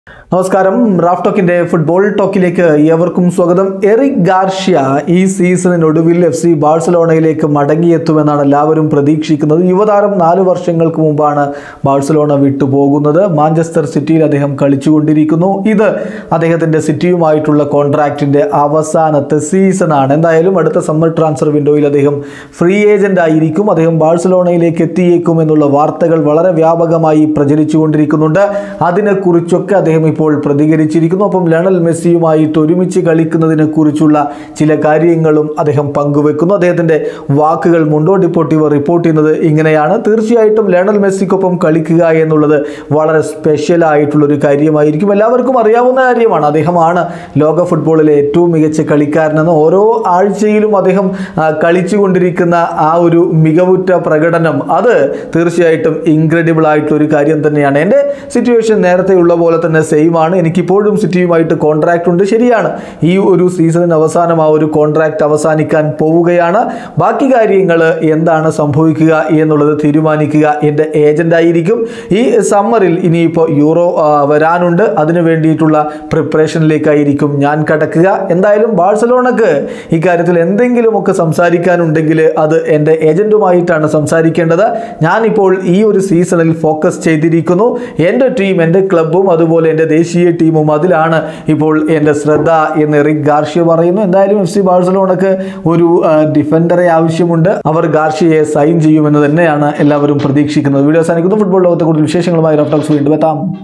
നമസ്കാരം Raf ടോക്കിന്റെ football ടോക്കിലേക്ക് ഏവർക്കും സ്വാഗതം എറിക് ഗാർഷ്യ ഈ സീസണിനൊടുവിൽ എഫ് സി ബാഴ്സലോണയിലേക്ക് മടങ്ങിയെത്തുമെന്നാണ് എല്ലാവരും പ്രതീക്ഷിക്കുന്നത് യുവതാരം നാല് വർഷങ്ങൾക്ക് മുമ്പാണ് ബാഴ്സലോണ വിട്ടുപോകുന്നത് മാഞ്ചസ്റ്റർ സിറ്റിയിൽ അദ്ദേഹം കളിച്ചുകൊണ്ടിരിക്കുന്നു ഇത് അദ്ദേഹത്തിന്റെ സിറ്റിയുമായിട്ടുള്ള കോൺട്രാക്റ്റിന്റെ അവസാനത്തെ സീസണാണ് എന്തായാലും അടുത്ത സമ്മർ ട്രാൻസ്ഫർ വിൻഡോയിൽ അദ്ദേഹം ഫ്രീ ഏജന്റ് ആയിരിക്കും അദ്ദേഹം ബാഴ്സലോണയിലേക്ക് എത്തിയേക്കും എന്നുള്ള വാർത്തകൾ വളരെ വ്യാപകമായി പ്രചരിച്ചുകൊണ്ടിരിക്കുന്നുണ്ട് അതിനെക്കുറിച്ചൊക്കെ അദ്ദേഹം ഇപ്പോൾ പ്രതികരിച്ചിരിക്കുന്നു ഒപ്പം ലണൽ മെസ്സിയുമായിട്ട് ഒരുമിച്ച് കളിക്കുന്നതിനെ കുറിച്ചുള്ള ചില കാര്യങ്ങളും അദ്ദേഹം പങ്കുവെക്കുന്നു അദ്ദേഹത്തിന്റെ വാക്കുകൾ മുണ്ടോ ഡിപ്പോർട്ടീവ് റിപ്പോർട്ട് ചെയ്യുന്നത് ഇങ്ങനെയാണ് തീർച്ചയായിട്ടും ലണൽ മെസ്സിക്കൊപ്പം കളിക്കുക എന്നുള്ളത് വളരെ സ്പെഷ്യൽ ആയിട്ടുള്ള ഒരു കാര്യമായിരിക്കും എല്ലാവർക്കും അറിയാവുന്ന കാര്യമാണ് അദ്ദേഹമാണ് ലോക ഫുട്ബോളിലെ ഏറ്റവും മികച്ച കളിക്കാരനെന്ന് ഓരോ ആഴ്ചയിലും അദ്ദേഹം ആ, കളിച്ചുകൊണ്ടിരിക്കുന്ന ആ ഒരു മികവുറ്റ പ്രകടനം അത് തീർച്ചയായിട്ടും ഇൻക്രെഡിബിൾ ആയിട്ടുള്ള ഒരു കാര്യം തന്നെയാണ് എൻ്റെ സിറ്റുവേഷൻ നേരത്തെ ഉള്ള പോലെ തന്നെ സെയിം ആണ് എനിക്കിപ്പോഴും സിറ്റിയുമായിട്ട് കോൺട്രാക്റ്റ് ഉണ്ട് ശരിയാണ് ഈ ഒരു സീസണിന് അവസാനം ആ ഒരു കോൺട്രാക്റ്റ് അവസാനിക്കാൻ പോവുകയാണ് ബാക്കി കാര്യങ്ങൾ എന്താണ് സംഭവിക്കുക എന്നുള്ളത് തീരുമാനിക്കുക എൻ്റെ ഏജന്റ് ആയിരിക്കും ഈ സമ്മറിൽ ഇനിയിപ്പോൾ യൂറോ ആ, വരാനുണ്ട് അതിനു വേണ്ടിയിട്ടുള്ള പ്രിപ്പറേഷനിലേക്കായിരിക്കും ഞാൻ കടക്കുക എന്തായാലും ബാഴ്സലോണക്ക് ഇക്കാര്യത്തിൽ എന്തെങ്കിലുമൊക്കെ സംസാരിക്കാനുണ്ടെങ്കിൽ അത് എൻ്റെ ഏജന്റുമായിട്ടാണ് സംസാരിക്കേണ്ടത് ഞാനിപ്പോൾ ഈ ഒരു സീസണിൽ ഫോക്കസ് ചെയ്തിരിക്കുന്നു എൻ്റെ ടീം എൻ്റെ ക്ലബും അതുപോലെ എൻ്റെ ദേശീയ ടീമും അതിലാണ് ഇപ്പോൾ എൻ്റെ ശ്രദ്ധ എന്ന് എറിക് ഗാർഷ്യ പറയുന്നു എന്തായാലും എഫ് സി ബാഴ്സലോണക്ക് ഒരു ആ, ഡിഫൻഡറെ ആവശ്യമുണ്ട് അവർ ഗാർഷ്യയെ സൈൻ ചെയ്യുമെന്ന് തന്നെയാണ് എല്ലാവരും പ്രതീക്ഷിക്കുന്നത് വീഡിയോ അവസാനിക്കുന്നു ഫുട്ബോൾ ലോകത്തെ കൂടുതൽ വിശേഷങ്ങളുമായി റഫ്റ്റോക്സ് വീണ്ടും എത്താം